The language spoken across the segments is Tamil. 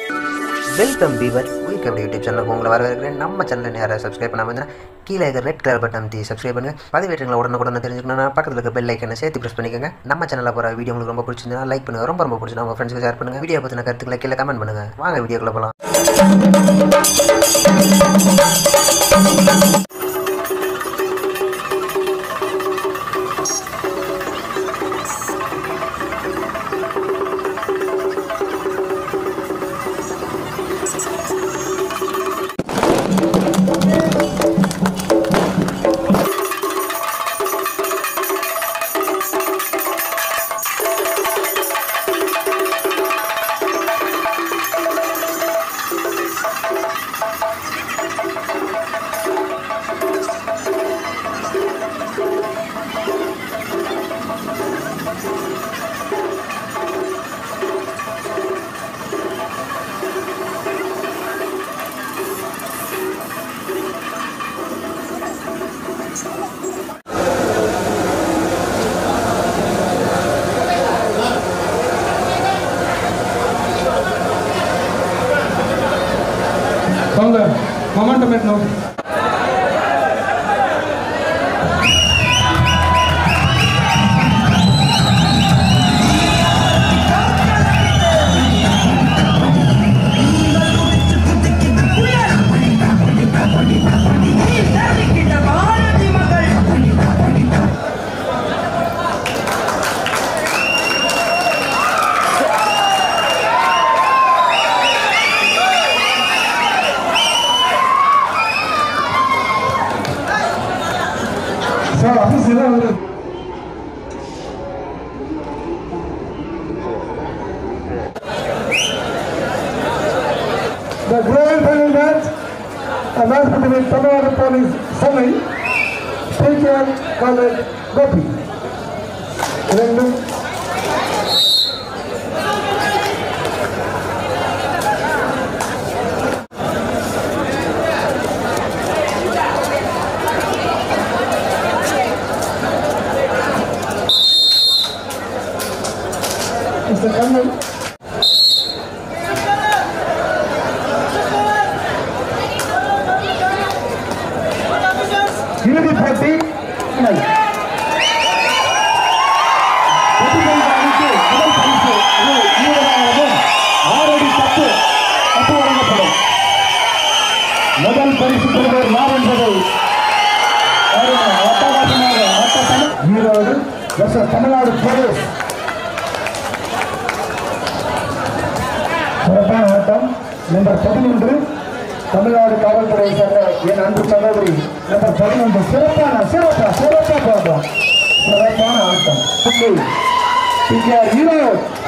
வெல்கம் பீவர் வெல்கம் யூடியூப் சேனலுக்கு உங்களை வரவேற்கிறேன் நம்ம சேனலில் யாராவது சப்ஸ்கிரைப் பண்ணாமல் இருந்தால் கீழே இருக்கிற ரெட் கலர் பட்டன் அமைத்தி சப்ஸ்கிரைப் பண்ணுங்கள் பதிவேற்றங்களை உடனுக்குடனே தெரிஞ்சுக்கணும்னா பக்கத்தில் இருக்க பெல் ஐக்கனை சேர்த்து ப்ரெஸ் பண்ணிக்கோங்க நம்ம சேனலில் போகிற வீடியோ உங்களுக்கு ரொம்ப பிடிச்சிருந்தா லைக் பண்ணுங்கள் ரொம்ப ரொம்ப பிடிச்சிருந்தா உங்கள் ஃப்ரெண்ட்ஸ்க்கு ஷேர் பண்ணுங்கள் வீடியோ பற்றின கருத்துக்களை கீழே கமெண்ட் பண்ணுங்கள் வாங்க வீடியோக்குள்ள போகலாம் வாங்க மொமெண்டம் ஏற்றணும் சார் ஆஃபீஸ் எல்லாம் வருது The grand final match, a match between Tamil Nadu Police Sunny, Teacher College Gopi. இரண்டும் Mr. Kannan. இறுதிப் போட்டி final. வெற்றிபெற்ற அணிக்கு முதல் பரிசு ரூ. 20,000 ஆறு அடி தப்பு தப்பு வழங்கப்படும் முதல் பரிசு பெறுவர் யார் என்பதை அருமை, அட்டகாசமாக ஆட்ட தமிழ் ஈரோடு versus தமிழ்நாடு போலீஸ் சிறப்பான ஆட்டம் நம்பர் பதினொன்று தமிழ்நாடு காவல்துறையை சேர்ந்த என் அன்பு சகோதரி நம்பர் பதினொன்று சிறப்பான சிறப்பா சிறப்பா பார்ப்போம் சிறப்பான ஆட்டம் புள்ளி பிஆர் ஹீரோ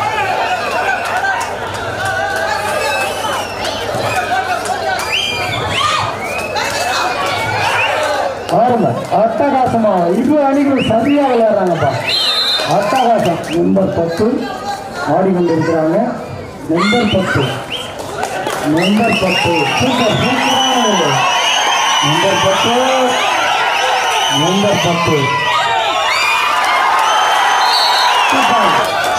பாருங்க அட்டகாசமா இரு அணிகள் சரியா விளையாடுறாங்கப்பா அட்டகாசம் நம்பர் பத்து ஆடிக்கொண்டிருக்கிறாங்க நம்பர் பத்து நம்பர் பத்து சூப்பர் சூப்பரான நம்பர் பத்து நம்பர் பத்து சூப்பர்.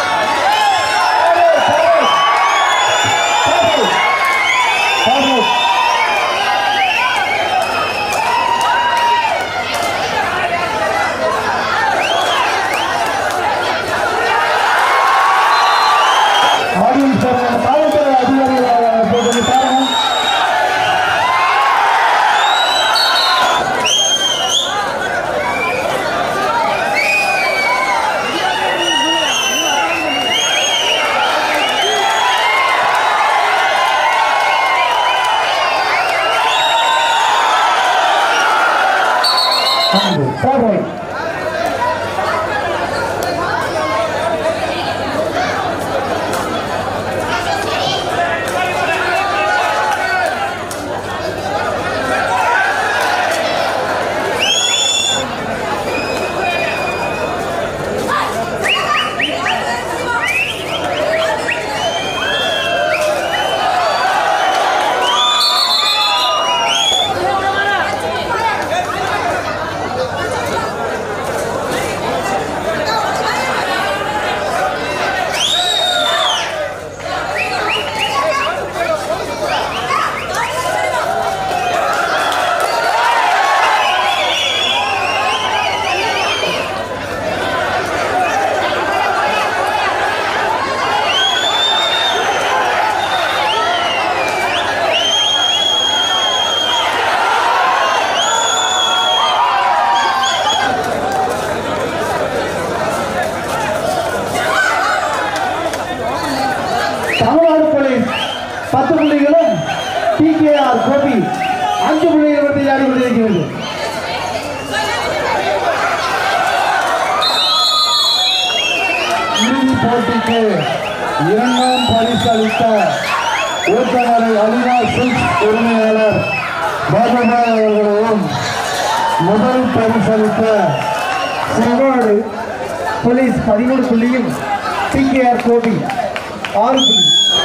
பாரு, பாரு. ஆடியன்ஸ் பாருங்க காவல்துறை அதிகாரிகள் போட்டு பாருங்க Forward. பத்து புள்ளிகளும் டிகேஆர் கோபி அஞ்சு புள்ளிகள் மட்டும் ஆடி கொண்டிருக்கிறது இறுதி போட்டிக்கு இரண்டாம் பரிசு அளித்த ஊத்தமரை அலினா சில்க்ஸ் உரிமையாளர் பாபுபாய் அவர்களையும் முதல் பரிசு அளித்த சிறுவாடு போலீஸ் பதிமூணு புள்ளியும் டிகேஆர் கோபி ஆறு புள்ளி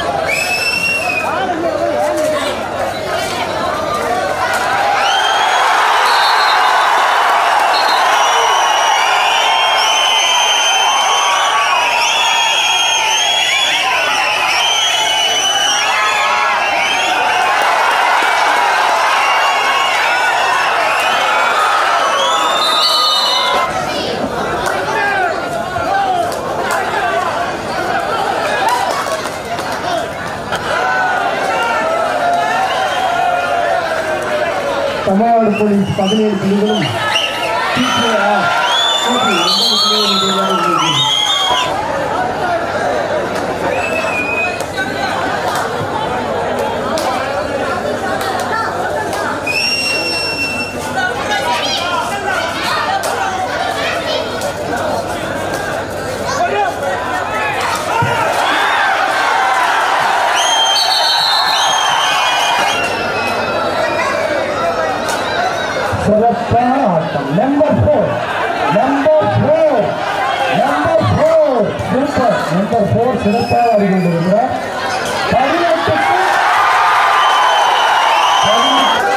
தமிழ்நாடு போலீஸ் பதினேழு புள்ளிகளும் டிகேஆர் கோபி ஒன்பது புள்ளிகளும் ஆடி கொண்டிருக்கிறது சிறப்பான ஆட்டம் number four number four number four super number four சிறப்பாக ஆடிக்கொண்டிருக்கிறார் பதினெட்டுக்கு பதினெட்டு.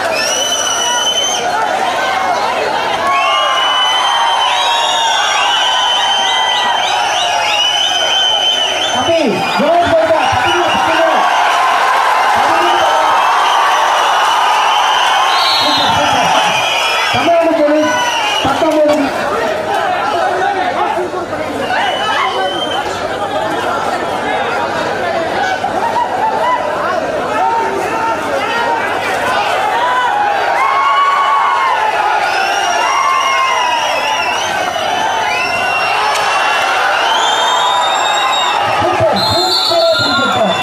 தம்பி, goal போடுடா, பதினெட்டு, பதினெட்டு. தமிழ்நாடு போலீஸ் பத்தொன்பது சூப்பர் சூப்பர் சூப்பர்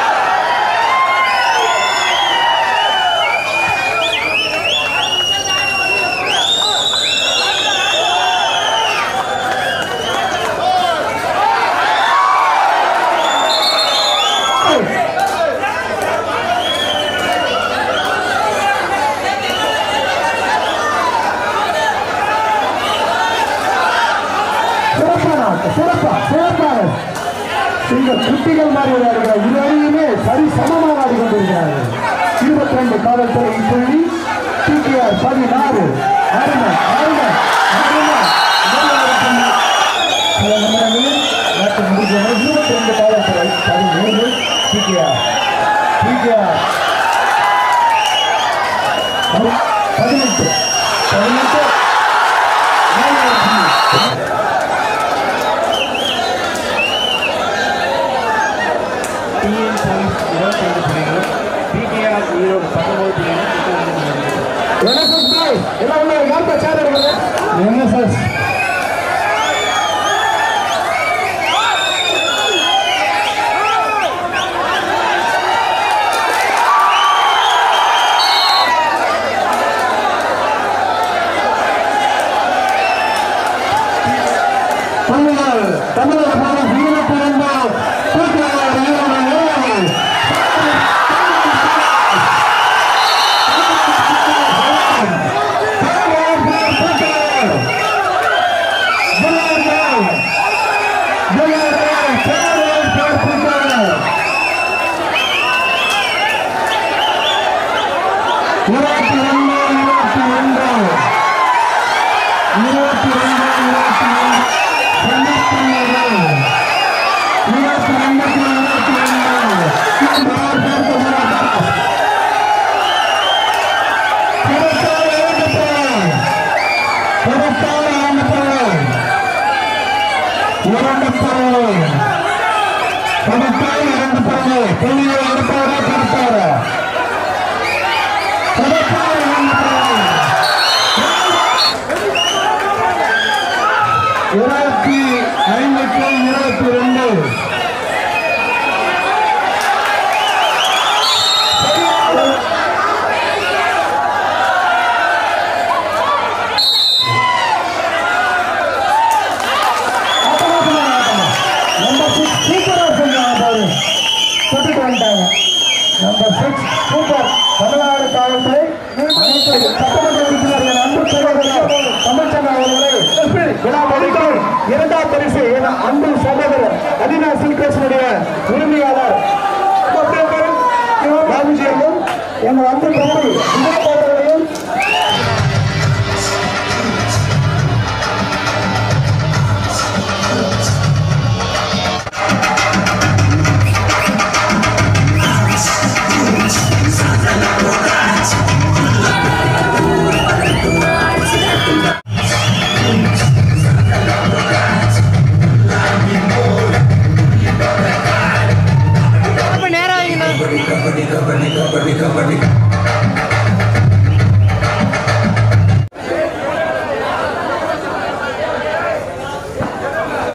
சிறப்பான ஆட்டம் சிறப்பா சிறப்பாக இந்த குட்டிகள் மாதிரி விளையாடுகிற இரு அணியுமே சரி சமமாக ஆடிக்கொண்டிருக்கிறார்கள் இருபத்தி ரெண்டு காவல்துறை புள்ளி டிடிஆர் பதினாறு அருமை அருமை அருமை முதலாவது புள்ளி. சில நிமிடங்களில் மேட்ச் முடிஞ்சது இருபத்தி ரெண்டு காவல்துறை பதிமூன்று டிடிஆர் டிடிஆர் பதினெட்டு பதினெட்டு மூணாவது புள்ளி. டிஎன் போலீஸ் இருபத்தைந்து புள்ளிகளும் பிடிஆர் ஈரோடு பத்தொன்பது புள்ளிகளும் NSS boys, எல்லாம் உள்ள யார்கிட்ட சேர் இருக்குது NSS தமிழர் தமிழர் போலீஸ் இருபத்தி ரெண்டு கூட்டுறவு ஈரோடு ஏழு இருபத்தி ரெண்டு இருபத்தி ரெண்டு இருபத்தி ரெண்டு இருபத்தி ரெண்டு தொண்ணூத்தி ஏழு இருபத்தி ரெண்டுக்கு இருபத்தி ரெண்டு ஆறு பேருக்கு போராட்டம் கொடுத்தால் இரண்டு பேர் கொடுத்தால் இரண்டு பேர் இரண்டு பேர் கொடுத்தால் இரண்டு பேர் புள்ளியை எடுப்பாரா கொடுத்தாரா கொடுத்தால் இரண்டு பேர் இருபத்தி ஐந்துக்கு இருபத்தி ரெண்டு பண்ணிட்டாங்க நம்பர் சிக்ஸ் சூப்பர் தமிழ்நாடு காவல்துறை அனைத்து சட்டமன்ற உறுப்பினர்கள் அன்பு சகோதரர் தமிழ்ச்சங்க அவர்களை விழாமணிக்கு இரண்டாம் பரிசு என அன்பு சகோதரர் அதினா சில்கேசனுடைய உரிமையாளர் பாபுஜி அவர்கள் எங்கள் அன்பு தம்பி